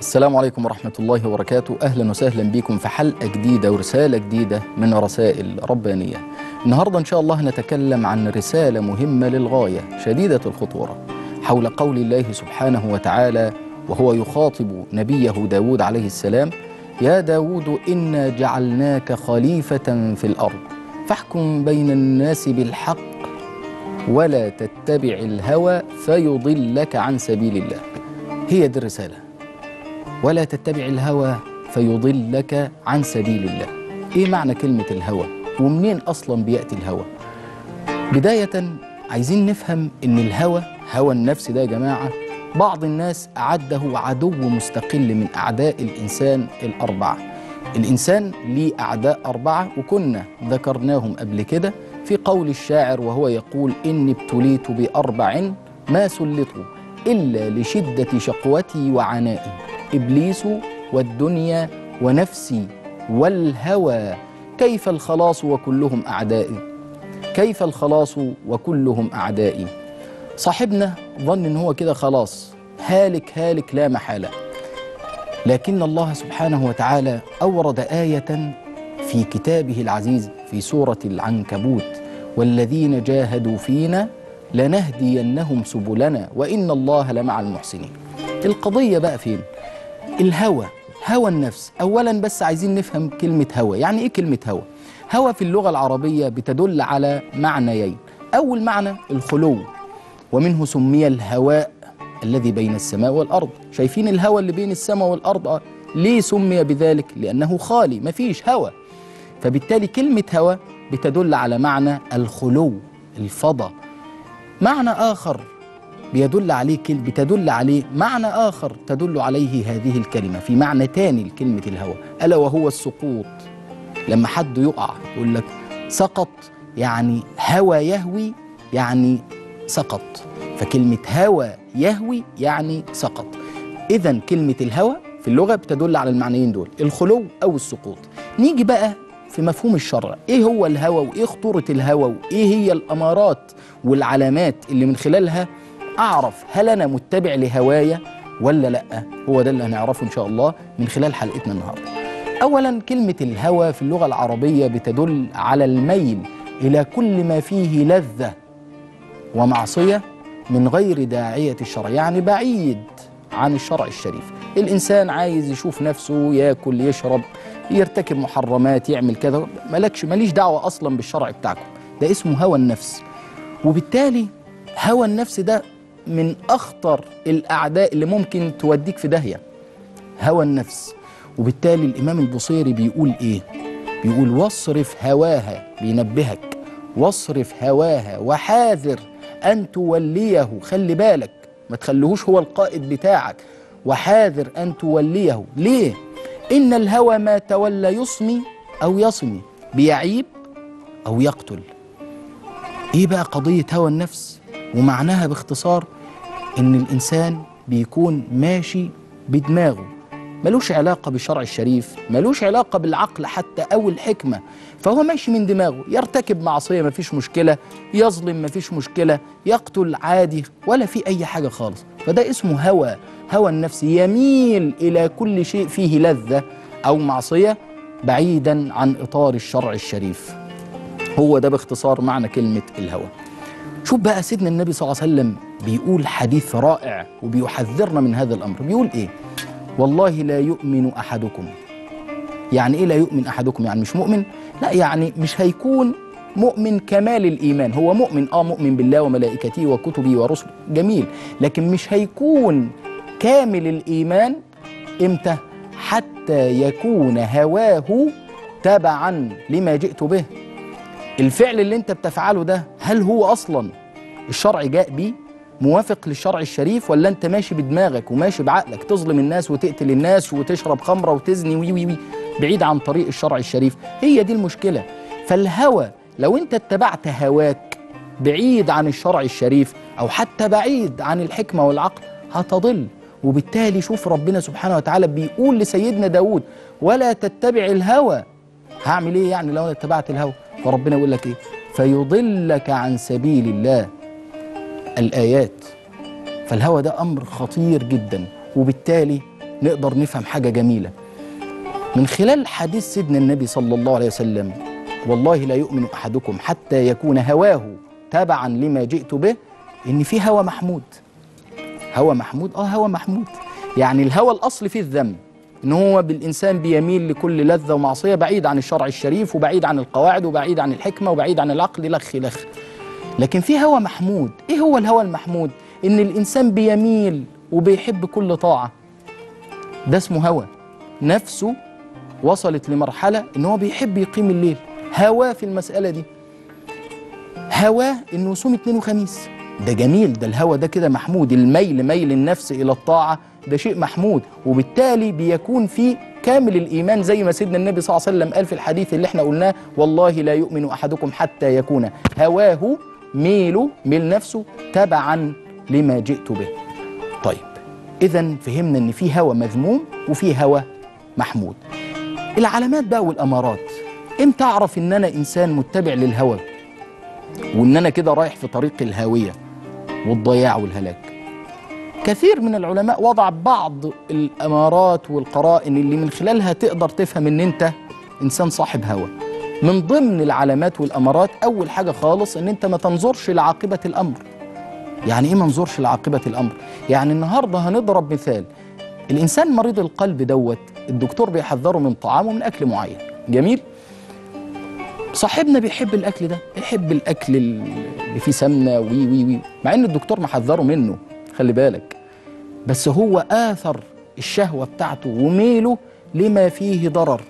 السلام عليكم ورحمة الله وبركاته أهلا وسهلا بكم في حلقة جديدة ورسالة جديدة من رسائل ربانية النهاردة إن شاء الله نتكلم عن رسالة مهمة للغاية شديدة الخطورة حول قول الله سبحانه وتعالى وهو يخاطب نبيه داود عليه السلام يا داود إنا جعلناك خليفة في الأرض فاحكم بين الناس بالحق ولا تتبع الهوى فيضلك عن سبيل الله هي دي الرسالة ولا تتبع الهوى فيضلك عن سبيل الله ايه معنى كلمة الهوى ومنين اصلا بيأتي الهوى بداية عايزين نفهم ان الهوى هوى النفس ده يا جماعة بعض الناس أعده عدو مستقل من أعداء الإنسان الأربعة الإنسان ليه أعداء أربعة وكنا ذكرناهم قبل كده في قول الشاعر وهو يقول إني ابتليت بأربع ما سلطوا إلا لشدة شقوتي وعنائي إبليس والدنيا ونفسي والهوى كيف الخلاص وكلهم أعدائي كيف الخلاص وكلهم أعدائي صاحبنا ظن إن هو كده خلاص هالك هالك لا محالة لكن الله سبحانه وتعالى أورد آية في كتابه العزيز في سورة العنكبوت والذين جاهدوا فينا لنهدينهم سبلنا وإن الله لمع المحسنين القضية بقى فين؟ الهوى هوى النفس أولا بس عايزين نفهم كلمة هوى يعني إيه كلمة هوى؟ هوى في اللغة العربية بتدل على معنيين أول معنى الخلو ومنه سمي الهواء الذي بين السماء والأرض شايفين الهوى اللي بين السماء والأرض آه. ليه سمي بذلك؟ لأنه خالي مفيش هوى فبالتالي كلمة هوى بتدل على معنى الخلو الفضا معنى آخر بيدل عليه كلمة بتدل عليه معنى آخر تدل عليه هذه الكلمة في معنى تاني لكلمة الهوى ألا وهو السقوط لما حد يقع يقول لك سقط يعني هوى يهوي يعني سقط فكلمة هوى يهوي يعني سقط إذا كلمة الهوى في اللغة بتدل على المعنيين دول الخلو أو السقوط نيجي بقى في مفهوم الشرع ايه هو الهوى وايه خطورة الهوى وايه هي الامارات والعلامات اللي من خلالها اعرف هل انا متبع لهوايا ولا لا هو ده اللي هنعرفه ان شاء الله من خلال حلقتنا النهارده اولا كلمة الهوى في اللغة العربية بتدل على الميل الى كل ما فيه لذة ومعصية من غير داعية الشرع يعني بعيد عن الشرع الشريف الانسان عايز يشوف نفسه ياكل يشرب يرتكب محرمات يعمل كذا مالكش ماليش دعوة أصلا بالشرع بتاعكم ده اسمه هوى النفس وبالتالي هوى النفس ده من أخطر الأعداء اللي ممكن توديك في داهية هوى النفس وبالتالي الإمام البصيري بيقول إيه بيقول واصرف هواها بينبهك واصرف هواها وحاذر أن توليه خلي بالك ما تخليهوش هو القائد بتاعك وحاذر أن توليه ليه إن الهوى ما تولى يصمي أو يصمي بيعيب أو يقتل إيه بقى قضية هوى النفس ومعناها باختصار إن الإنسان بيكون ماشي بدماغه ملوش علاقة بالشرع الشريف ملوش علاقة بالعقل حتى أو الحكمة فهو ماشي من دماغه يرتكب معصية مفيش مشكلة يظلم مفيش مشكلة يقتل عادي ولا في أي حاجة خالص فده اسمه هوى هوى النفس يميل إلى كل شيء فيه لذة أو معصية بعيدا عن إطار الشرع الشريف هو ده باختصار معنى كلمة الهوى شوف بقى سيدنا النبي صلى الله عليه وسلم بيقول حديث رائع وبيحذرنا من هذا الأمر بيقول إيه والله لا يؤمن أحدكم يعني إيه لا يؤمن أحدكم يعني مش مؤمن لا يعني مش هيكون مؤمن كمال الإيمان هو مؤمن آه مؤمن بالله وملائكته وكتبه ورسله جميل لكن مش هيكون كامل الإيمان إمتى حتى يكون هواه تبعا لما جئت به الفعل اللي انت بتفعله ده هل هو أصلا الشرع جاء بيه موافق للشرع الشريف ولا انت ماشي بدماغك وماشي بعقلك تظلم الناس وتقتل الناس وتشرب خمرة وتزني وي وي وي بعيد عن طريق الشرع الشريف هي دي المشكلة فالهوى لو انت اتبعت هواك بعيد عن الشرع الشريف او حتى بعيد عن الحكمة والعقل هتضل وبالتالي شوف ربنا سبحانه وتعالى بيقول لسيدنا داود ولا تتبع الهوى هعمل ايه يعني لو انا اتبعت الهوى فربنا يقول لك ايه فيضلك عن سبيل الله الآيات فالهوى ده أمر خطير جدا وبالتالي نقدر نفهم حاجة جميلة من خلال حديث سيدنا النبي صلى الله عليه وسلم والله لا يؤمن أحدكم حتى يكون هواه تبعا لما جئت به إن في هوى محمود هوى محمود اه هوى محمود يعني الهوى الاصل فيه الذم ان هو بالانسان بيميل لكل لذه ومعصيه بعيد عن الشرع الشريف وبعيد عن القواعد وبعيد عن الحكمه وبعيد عن العقل لخ لخ لكن في هوى محمود ايه هو الهوى المحمود ان الانسان بيميل وبيحب كل طاعه ده اسمه هوى نفسه وصلت لمرحله ان هو بيحب يقيم الليل هواه في المساله دي هواه انه يصوم اثنين وخميس ده جميل ده الهوى ده كده محمود الميل ميل النفس الى الطاعه ده شيء محمود وبالتالي بيكون في كامل الايمان زي ما سيدنا النبي صلى الله عليه وسلم قال في الحديث اللي احنا قلناه والله لا يؤمن احدكم حتى يكون هواه ميله ميل نفسه تبعا لما جئت به طيب اذا فهمنا ان في هوى مذموم وفي هوى محمود العلامات بقى والامارات امتى اعرف ان انا انسان متبع للهوى وان انا كده رايح في طريق الهاويه والضياع والهلاك كثير من العلماء وضع بعض الامارات والقرائن اللي من خلالها تقدر تفهم ان انت انسان صاحب هوى من ضمن العلامات والامارات اول حاجه خالص ان انت ما تنظرش لعاقبه الامر يعني ايه ما ننظرش لعاقبه الامر يعني النهارده هنضرب مثال الانسان مريض القلب دوت الدكتور بيحذره من طعام ومن اكل معين جميل صاحبنا بيحب الاكل ده يحب الاكل اللي فيه سمنه وي وي وي مع ان الدكتور محذره منه خلي بالك بس هو اثر الشهوه بتاعته وميله لما فيه ضرر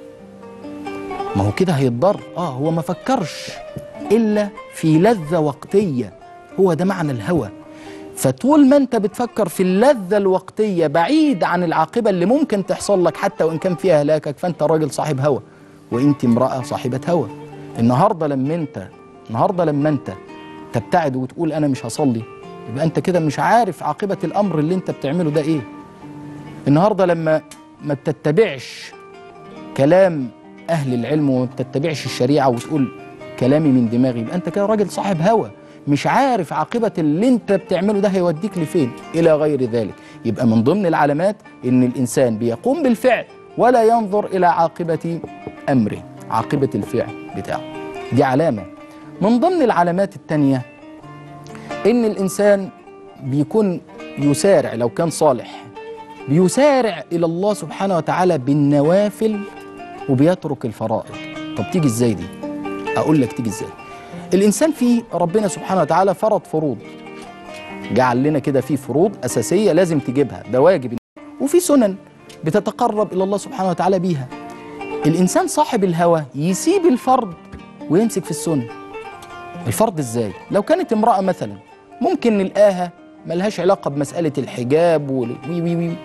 ما هو كده هيتضر اه هو ما فكرش الا في لذه وقتيه هو ده معنى الهوى فطول ما انت بتفكر في اللذه الوقتيه بعيد عن العاقبه اللي ممكن تحصل لك حتى وان كان فيها هلاكك فانت راجل صاحب هوى وانت امراه صاحبه هوى النهارده لما انت النهارده لما انت تبتعد وتقول انا مش هصلي يبقى انت كده مش عارف عاقبه الامر اللي انت بتعمله ده ايه النهارده لما ما بتتبعش كلام اهل العلم وما بتتبعش الشريعه وتقول كلامي من دماغي يبقى انت كده راجل صاحب هوى مش عارف عاقبه اللي انت بتعمله ده هيوديك لفين الى غير ذلك يبقى من ضمن العلامات ان الانسان بيقوم بالفعل ولا ينظر الى عاقبه امره عاقبه الفعل بتاعه دي علامه من ضمن العلامات التانيه ان الانسان بيكون يسارع لو كان صالح بيسارع الى الله سبحانه وتعالى بالنوافل وبيترك الفرائض طب تيجي ازاي دي اقول لك تيجي ازاي الانسان في ربنا سبحانه وتعالى فرض فروض جعل لنا كده في فروض اساسيه لازم تجيبها ده واجب وفي سنن بتتقرب الى الله سبحانه وتعالى بيها الانسان صاحب الهوى يسيب الفرض ويمسك في السنه الفرض ازاي لو كانت امراه مثلا ممكن نلقاها ملهاش علاقه بمساله الحجاب وي وي وي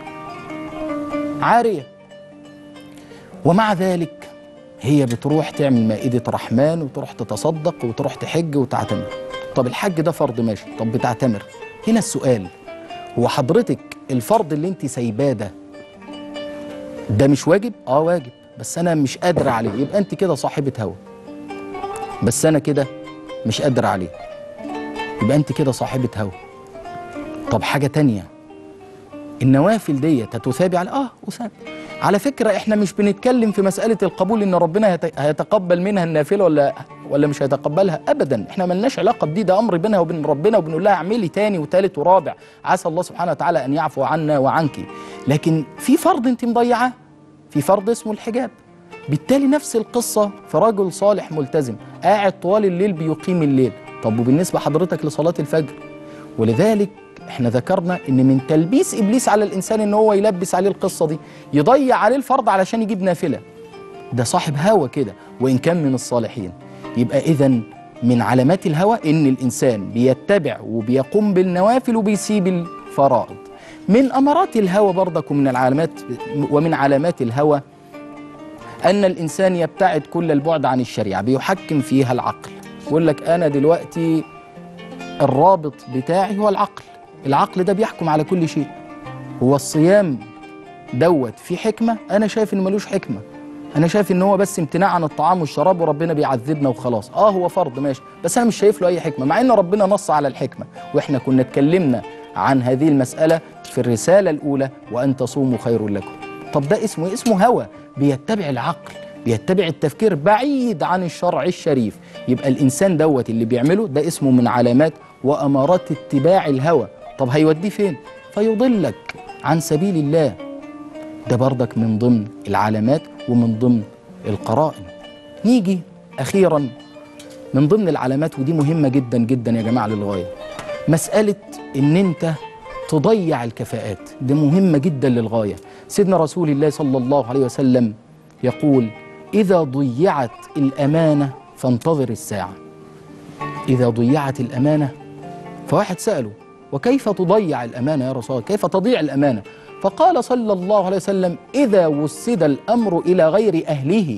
عاريه ومع ذلك هي بتروح تعمل مائدة رحمن وتروح تتصدق وتروح تحج وتعتمر طب الحج ده فرض ماشي طب بتعتمر هنا السؤال هو حضرتك الفرض اللي انت سايباه ده ده مش واجب اه واجب بس انا مش قادر عليه يبقى انت كده صاحبة هوى بس انا كده مش قادر عليه يبقى انت كده صاحبة هوى طب حاجة تانية النوافل ديت هتثابي على اه أثاب على فكرة احنا مش بنتكلم في مسألة القبول ان ربنا هيت- هيتقبل منها النافلة ولا ولا مش هيتقبلها ابدا احنا ملناش علاقة بدي ده امر بينها وبين ربنا وبنقول لها اعملي تاني وتالت ورابع عسى الله سبحانه وتعالى ان يعفو عنا وعنك لكن في فرض انت مضيعاه في فرض اسمه الحجاب بالتالي نفس القصة في رجل صالح ملتزم قاعد طوال الليل بيقيم الليل طب وبالنسبة حضرتك لصلاة الفجر ولذلك احنا ذكرنا ان من تلبيس ابليس على الانسان ان هو يلبس عليه القصه دي يضيع عليه الفرض علشان يجيب نافله ده صاحب هوى كده وان كان من الصالحين يبقى اذا من علامات الهوى ان الانسان بيتبع وبيقوم بالنوافل وبيسيب الفرائض من امارات الهوى برضك ومن العلامات ومن علامات الهوى ان الانسان يبتعد كل البعد عن الشريعه بيحكم فيها العقل يقول لك انا دلوقتي الرابط بتاعي هو العقل العقل ده بيحكم على كل شيء هو الصيام دوت في حكمة أنا شايف إنه ملوش حكمة أنا شايف إن هو بس امتناع عن الطعام والشراب وربنا بيعذبنا وخلاص آه هو فرض ماشي بس أنا مش شايف له أي حكمة مع إن ربنا نص على الحكمة وإحنا كنا اتكلمنا عن هذه المسألة في الرسالة الأولى وأن تصوموا خير لكم طب ده اسمه إيه؟ اسمه هوى بيتبع العقل بيتبع التفكير بعيد عن الشرع الشريف يبقى الإنسان دوت اللي بيعمله ده اسمه من علامات وأمارات اتباع الهوى طب هيوديه فين؟ فيضلك عن سبيل الله ده بردك من ضمن العلامات ومن ضمن القرائن نيجي أخيرا من ضمن العلامات ودي مهمة جدا جدا يا جماعة للغاية مسألة إن أنت تضيع الكفاءات دي مهمة جدا للغاية سيدنا رسول الله صلى الله عليه وسلم يقول إذا ضيعت الأمانة فانتظر الساعة إذا ضيعت الأمانة فواحد سأله وكيف تضيع الأمانة يا رسول الله كيف تضيع الأمانة فقال صلى الله عليه وسلم إذا وسد الأمر إلى غير أهله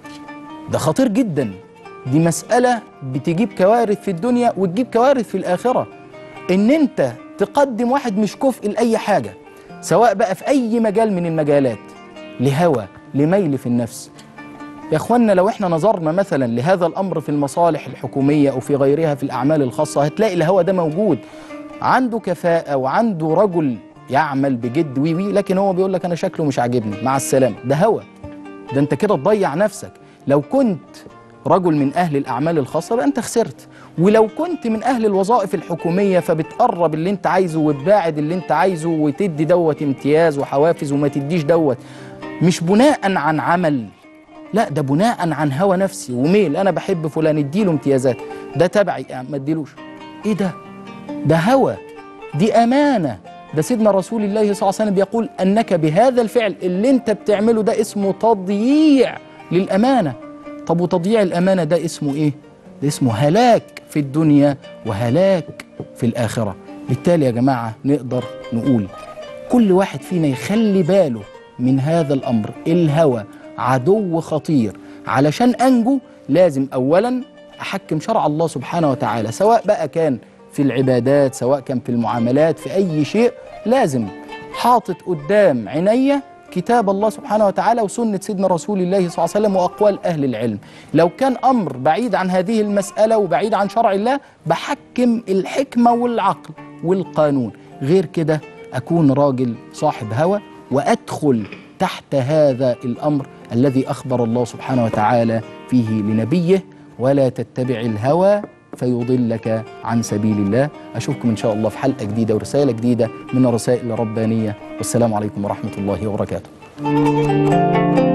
ده خطير جدا دي مسألة بتجيب كوارث في الدنيا وتجيب كوارث في الآخرة إن أنت تقدم واحد مش كفء لأي حاجة سواء بقى في أي مجال من المجالات لهوى لميل في النفس يا اخوانا لو احنا نظرنا مثلا لهذا الامر في المصالح الحكوميه او في غيرها في الاعمال الخاصه هتلاقي الهوى ده موجود عنده كفاءه وعنده رجل يعمل بجد وي وي لكن هو بيقول لك انا شكله مش عاجبني مع السلامه ده هوى ده انت كده تضيع نفسك لو كنت رجل من اهل الاعمال الخاصه بقى انت خسرت ولو كنت من اهل الوظائف الحكوميه فبتقرب اللي انت عايزه وتباعد اللي انت عايزه وتدي دوت امتياز وحوافز وما تديش دوت مش بناء عن عمل لا ده بناء عن هوى نفسي وميل انا بحب فلان اديله امتيازات ده تبعي يعني ما اديلوش ايه ده ده هوى دي امانه ده سيدنا رسول الله صلى الله عليه وسلم بيقول انك بهذا الفعل اللي انت بتعمله ده اسمه تضييع للامانه طب وتضييع الامانه ده اسمه ايه ده اسمه هلاك في الدنيا وهلاك في الاخره بالتالي يا جماعه نقدر نقول كل واحد فينا يخلي باله من هذا الامر الهوى عدو خطير علشان انجو لازم اولا احكم شرع الله سبحانه وتعالى سواء بقى كان في العبادات سواء كان في المعاملات في اي شيء لازم حاطط قدام عينيا كتاب الله سبحانه وتعالى وسنة سيدنا رسول الله صلى الله عليه وسلم وأقوال أهل العلم لو كان أمر بعيد عن هذه المسألة وبعيد عن شرع الله بحكم الحكمة والعقل والقانون غير كده أكون راجل صاحب هوى وأدخل تحت هذا الأمر الذي أخبر الله سبحانه وتعالى فيه لنبيه ولا تتبع الهوى فيضلك عن سبيل الله أشوفكم إن شاء الله في حلقة جديدة ورسالة جديدة من الرسائل الربانية والسلام عليكم ورحمة الله وبركاته